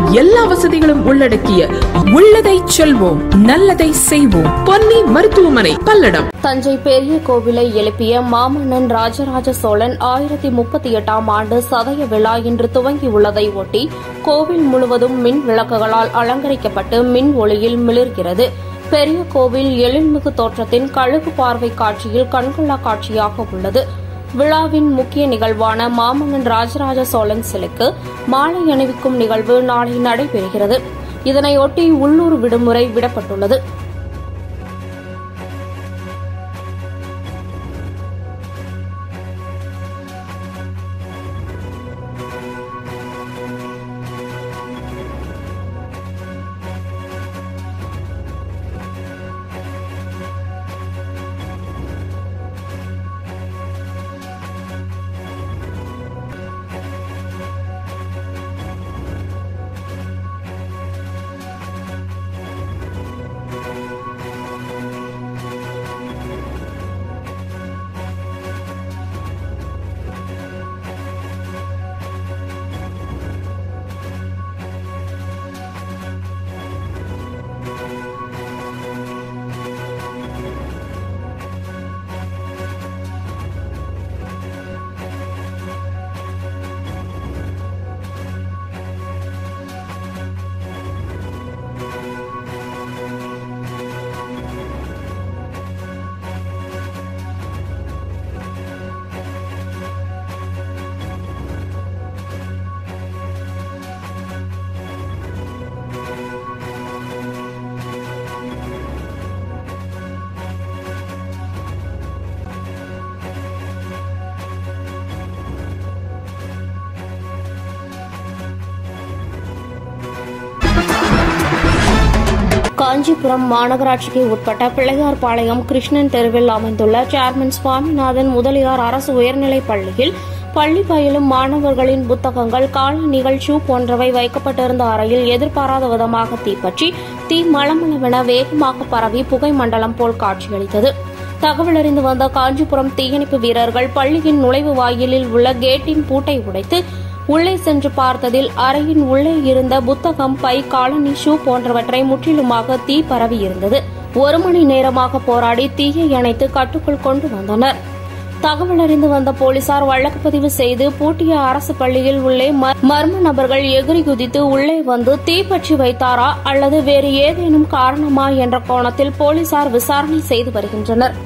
எல்லா வசதிகளும் உள்ளடக்கிய உள்ளதை செல்வோம் நல்லதை செய்வோம் பொன்னி மருத்துவமனை பல்லடம் தஞ்சை பெரிய கோவிலை எழுப்பிய மாமன்னன் ராஜராஜ சோழன் ஆயிரத்தி முப்பத்தி எட்டாம் ஆண்டு சதய விழா இன்று துவங்கியுள்ளதை ஒட்டி கோவில் முழுவதும் மின் விளக்குகளால் அலங்கரிக்கப்பட்டு மின் ஒளியில் மிளிர்கிறது பெரிய கோவில் எழில்மிகு தோற்றத்தின் கழுகு பார்வை காட்சியில் கண்கொள்ளா காட்சியாக உள்ளது விழாவின் முக்கிய நிகழ்வான மாமன்னன் ராஜராஜ சோழன் சிலைக்கு மாலை அணிவிக்கும் நிகழ்வு நாளை நடைபெறுகிறது இதனையொட்டி உள்ளூர் விடுமுறை விடப்பட்டுள்ளது காஞ்சிபுரம் மாநகராட்சிக்கு உட்பட்ட பிள்ளையார்பாளையம் கிருஷ்ணன் தெருவில் அமைந்துள்ள சேர்மன் சுவாமிநாதன் முதலியார் அரசு உயர்நிலைப் பள்ளியில் பள்ளி பயிலும் மாணவர்களின் புத்தகங்கள் காலணிகள் ஷூ போன்றவை வைக்கப்பட்டிருந்த அறையில் எதிர்பாராத விதமாக தீப்பற்றி தீ மளமளவென வேகமாக பரவி புகை மண்டலம் போல் காட்சியளித்தது தகவலறிந்து வந்த காஞ்சிபுரம் தீயணைப்பு வீரர்கள் பள்ளியின் நுழைவு வாயிலில் உள்ள கேட்டின் பூட்டை உடைத்து உள்ளே சென்று பார்த்ததில் அறையின் உள்ளே இருந்த புத்தகம் பை காலனி ஷூ போன்றவற்றை முற்றிலுமாக தீ பரவி இருந்தது ஒரு மணி நேரமாக போராடி தீயை அணைத்து கட்டுக்குள் கொண்டு வந்தனர் தகவல் அறிந்து வந்த போலீசார் வழக்கு பதிவு செய்து பூட்டிய அரசு பள்ளியில் உள்ளே ம- மர்ம நபர்கள் எகிரி குதித்து உள்ளே வந்து தீப்பற்றி வைத்தாரா அல்லது வேறு ஏதேனும் காரணமா என்ற கோணத்தில் போலீசார் விசாரணை செய்து வருகின்றனர்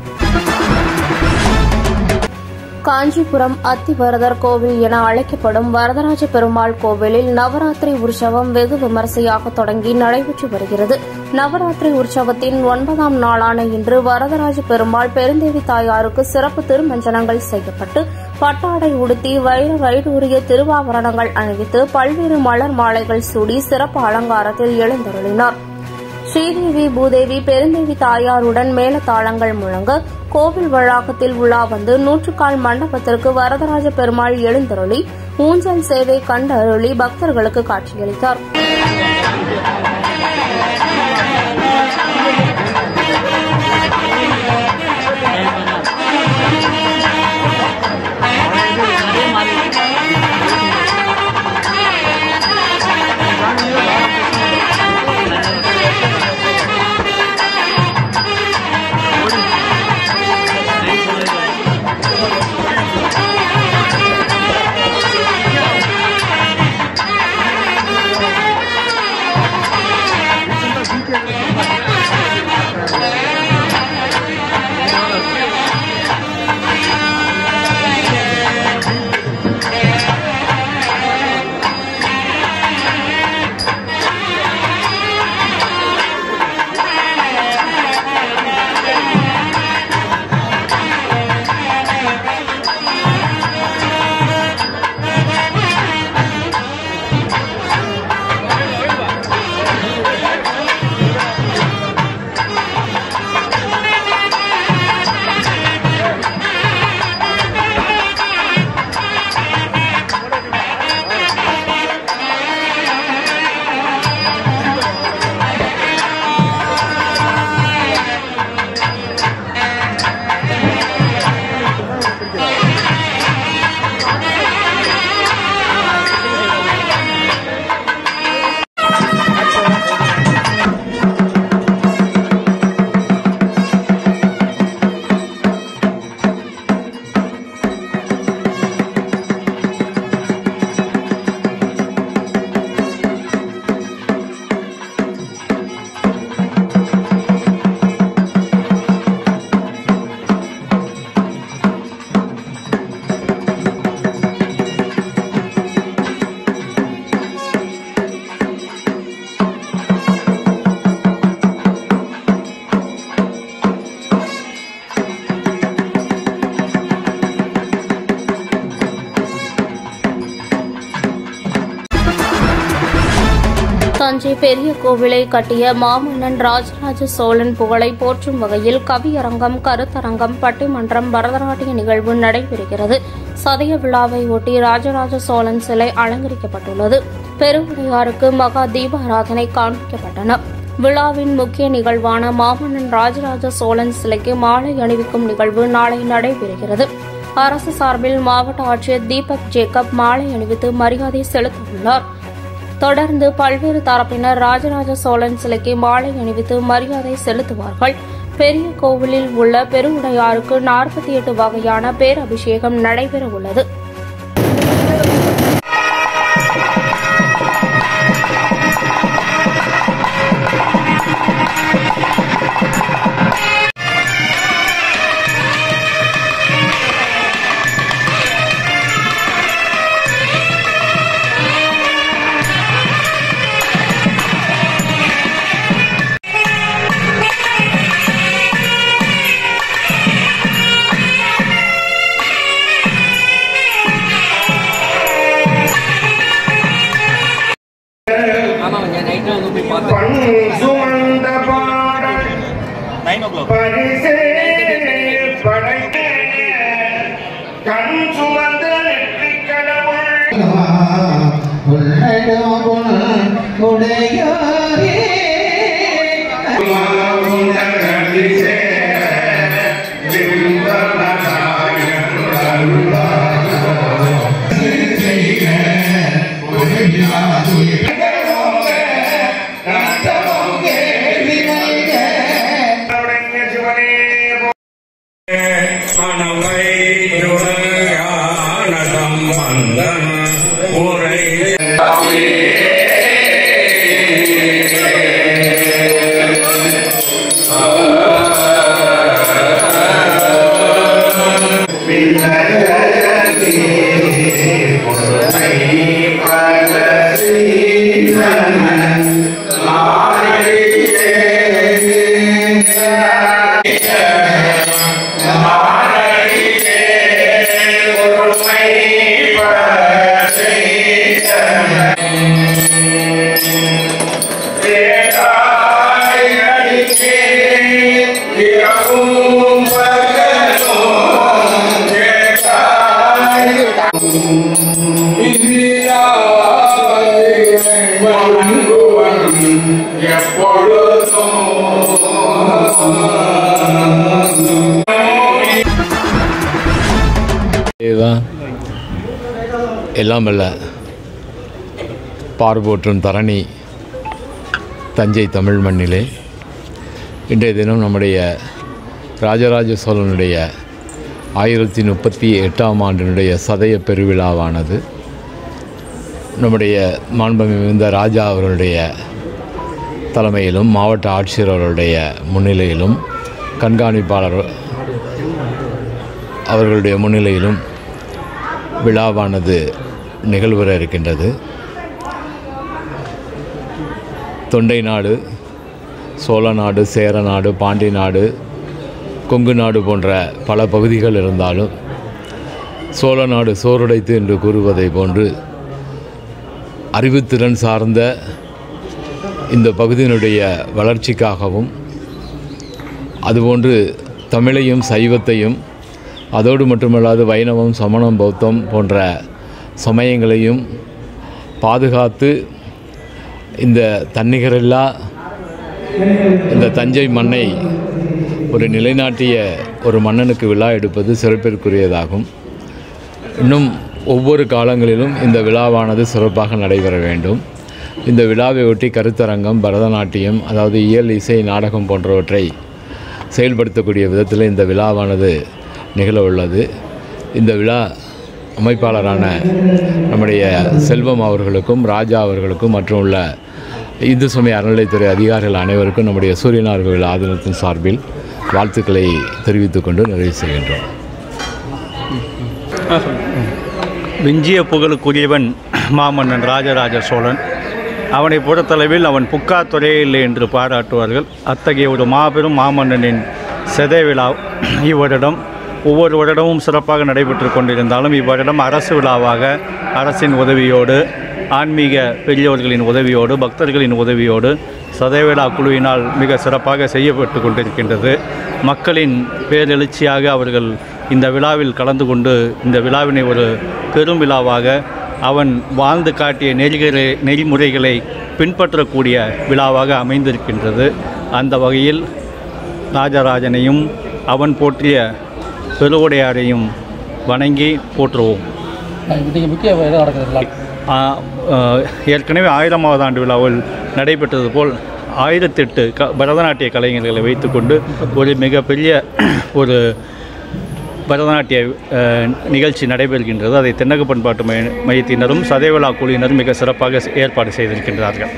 காஞ்சிபுரம் அத்திவரதர் கோவில் என அழைக்கப்படும் வரதராஜ பெருமாள் கோவிலில் நவராத்திரி உற்சவம் வெகு விமரிசையாக தொடங்கி நடைபெற்று வருகிறது நவராத்திரி உற்சவத்தின் ஒன்பதாம் நாளான இன்று வரதராஜ பெருமாள் பெருந்தேவி தாயாருக்கு சிறப்பு திருமஞ்சனங்கள் செய்யப்பட்டு பட்டாடை உடுத்தி வைர வைடூரிய திருவாபரணங்கள் அணிவித்து பல்வேறு மலர் மாலைகள் சூடி சிறப்பு அலங்காரத்தில் எழுந்தருளினார் ஸ்ரீதேவி பூதேவி பெருந்தேவி தாயாருடன் மேளதாளங்கள் முழங்க கோவில் வளாகத்தில் உலா வந்து நூற்றுக்கால் மண்டபத்திற்கு வரதராஜ பெருமாள் எழுந்தருளி ஊஞ்சல் சேவை கண்டு அருளி பக்தர்களுக்கு காட்சியளித்தார் தஞ்சை பெரிய கோவிலை கட்டிய மாமன்னன் ராஜராஜ சோழன் புகழை போற்றும் வகையில் கவியரங்கம் கருத்தரங்கம் பட்டிமன்றம் பரதநாட்டிய நிகழ்வு நடைபெறுகிறது சதய விழாவை ஒட்டி ராஜராஜ சோழன் சிலை அலங்கரிக்கப்பட்டுள்ளது பெருவுடையாருக்கு மகா தீபாராதனை காண்பிக்கப்பட்டன விழாவின் முக்கிய நிகழ்வான மாமன்னன் ராஜராஜ சோழன் சிலைக்கு மாலை அணிவிக்கும் நிகழ்வு நாளை நடைபெறுகிறது அரசு சார்பில் மாவட்ட ஆட்சியர் தீபக் ஜேக்கப் மாலை அணிவித்து மரியாதை செலுத்தவுள்ளார் தொடர்ந்து பல்வேறு தரப்பினர் ராஜராஜ சோழன் சிலைக்கு மாலை அணிவித்து மரியாதை செலுத்துவார்கள் பெரிய கோவிலில் உள்ள பெருவுடையாருக்கு நாற்பத்தி எட்டு வகையான பேரபிஷேகம் நடைபெற உள்ளது பண் சுமந்த பாடல் பரிசே படைத்த கண் சுமந்த நெற்றிக் கடவுள் சிவனே மனவை ஞான சம்பந்தன உரை தேவா எல்லாம் அல்ல பார்போற்றும் தரணி தஞ்சை தமிழ் மண்ணிலே இன்றைய தினம் நம்முடைய ராஜராஜ சோழனுடைய ஆயிரத்தி முப்பத்தி எட்டாம் ஆண்டினுடைய சதய பெருவிழாவானது நம்முடைய மாண்புமிகுந்த ராஜா அவர்களுடைய தலைமையிலும் மாவட்ட ஆட்சியர் அவர்களுடைய முன்னிலையிலும் கண்காணிப்பாளர் அவர்களுடைய முன்னிலையிலும் விழாவானது நிகழ்வுற இருக்கின்றது தொண்டை நாடு சோழ நாடு சேர நாடு பாண்டி நாடு கொங்கு நாடு போன்ற பல பகுதிகள் இருந்தாலும் சோழ நாடு சோறுடைத்து என்று கூறுவதை போன்று அறிவுத்திறன் சார்ந்த இந்த பகுதியினுடைய வளர்ச்சிக்காகவும் அதுபோன்று தமிழையும் சைவத்தையும் அதோடு மட்டுமல்லாது வைணவம் சமணம் பௌத்தம் போன்ற சமயங்களையும் பாதுகாத்து இந்த தன்னிகரில்லா இந்த தஞ்சை மண்ணை ஒரு நிலைநாட்டிய ஒரு மன்னனுக்கு விழா எடுப்பது சிறப்பிற்குரியதாகும் இன்னும் ஒவ்வொரு காலங்களிலும் இந்த விழாவானது சிறப்பாக நடைபெற வேண்டும் இந்த விழாவை ஒட்டி கருத்தரங்கம் பரதநாட்டியம் அதாவது இயல் இசை நாடகம் போன்றவற்றை செயல்படுத்தக்கூடிய விதத்தில் இந்த விழாவானது நிகழ உள்ளது இந்த விழா அமைப்பாளரான நம்முடைய செல்வம் அவர்களுக்கும் ராஜா அவர்களுக்கும் மற்றும் உள்ள இந்து சமய அறநிலைத்துறை அதிகாரிகள் அனைவருக்கும் நம்முடைய சூரியனார் கோவில் ஆதீனத்தின் சார்பில் வாழ்த்துக்களை தெரிவித்துக் கொண்டு நிறைவு செய்கின்றோம் விஞ்சிய புகழுக்குரியவன் மாமன்னன் ராஜராஜ சோழன் அவனை பொறுத்தளவில் அவன் புக்காத்துறையே இல்லை என்று பாராட்டுவார்கள் அத்தகைய ஒரு மாபெரும் மாமன்னனின் செதை விழா இவ்வருடம் ஒவ்வொரு வருடமும் சிறப்பாக நடைபெற்று கொண்டிருந்தாலும் இவ்வருடம் அரசு விழாவாக அரசின் உதவியோடு ஆன்மீக பெரியோர்களின் உதவியோடு பக்தர்களின் உதவியோடு சதவிழா குழுவினால் மிக சிறப்பாக செய்யப்பட்டு கொண்டிருக்கின்றது மக்களின் பேரெழுச்சியாக அவர்கள் இந்த விழாவில் கலந்து கொண்டு இந்த விழாவினை ஒரு பெரும் விழாவாக அவன் வாழ்ந்து காட்டிய நெறிகளை நெறிமுறைகளை பின்பற்றக்கூடிய விழாவாக அமைந்திருக்கின்றது அந்த வகையில் ராஜராஜனையும் அவன் போற்றிய பெருவுடையாரையும் வணங்கி போற்றுவோம் இன்றைக்கி முக்கிய இதாக நடக்குதுங்களா ஆ, ஆ, ஏற்கனவே ஆயிரமாவது ஆண்டு விழாவில் நடைபெற்றது போல் ஆயிரத்தெட்டு க பரதநாட்டிய கலைஞர்களை வைத்துக்கொண்டு ஒரு மிகப்பெரிய ஒரு பரதநாட்டிய ஆ, நிகழ்ச்சி நடைபெறுகின்றது அதை தென்னக பண்பாட்டு மைய மையத்தினரும் சதைவிழா குழுவினரும் மிக சிறப்பாக ஏற்பாடு செய்திருக்கின்றார்கள்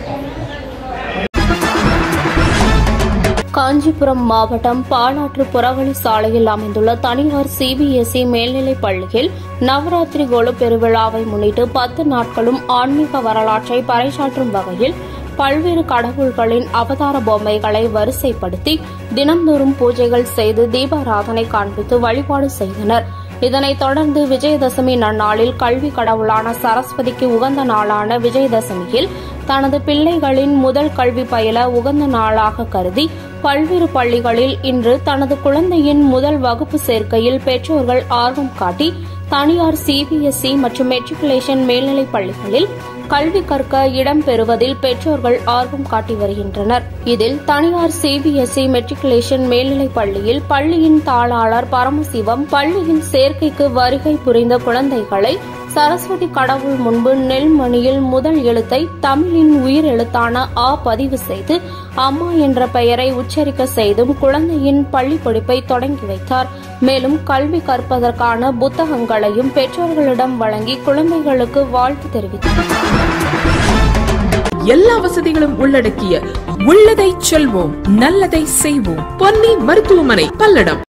காஞ்சிபுரம் மாவட்டம் பாலாற்று புறவழி சாலையில் அமைந்துள்ள தனியார் சிபிஎஸ்இ மேல்நிலைப் பள்ளியில் நவராத்திரி கோலு பெருவிழாவை முன்னிட்டு பத்து நாட்களும் ஆன்மீக வரலாற்றை பறைசாற்றும் வகையில் பல்வேறு கடவுள்களின் அவதார பொம்மைகளை வரிசைப்படுத்தி தினந்தோறும் பூஜைகள் செய்து தீபாராதனை காண்பித்து வழிபாடு செய்தனர் இதனைத் தொடர்ந்து விஜயதசமி நன்னாளில் கல்வி கடவுளான சரஸ்வதிக்கு உகந்த நாளான விஜயதசமியில் தனது பிள்ளைகளின் முதல் கல்வி பயில உகந்த நாளாக கருதி பல்வேறு பள்ளிகளில் இன்று தனது குழந்தையின் முதல் வகுப்பு சேர்க்கையில் பெற்றோர்கள் ஆர்வம் காட்டி தனியார் சிபிஎஸ்இ மற்றும் மெட்ரிகுலேஷன் மேல்நிலைப் பள்ளிகளில் கல்வி கற்க இடம் பெறுவதில் பெற்றோர்கள் ஆர்வம் காட்டி வருகின்றனர் இதில் தனியார் சிபிஎஸ்இ மெட்ரிகுலேஷன் மேல்நிலைப் பள்ளியில் பள்ளியின் தாளாளர் பரமசிவம் பள்ளியின் சேர்க்கைக்கு வருகை புரிந்த குழந்தைகளை சரஸ்வதி கடவுள் முன்பு நெல்மணியில் முதல் எழுத்தை தமிழின் உயிர் எழுத்தான ஆ பதிவு செய்து அம்மா என்ற பெயரை உச்சரிக்க செய்தும் குழந்தையின் பள்ளி படிப்பை தொடங்கி வைத்தார் மேலும் கல்வி கற்பதற்கான புத்தகங்களையும் பெற்றோர்களிடம் வழங்கி குழந்தைகளுக்கு வாழ்த்து தெரிவித்தார் எல்லா வசதிகளும் உள்ளடக்கிய உள்ளதை செல்வோம் நல்லதை செய்வோம் பொன்னி மருத்துவமனை பல்லடம்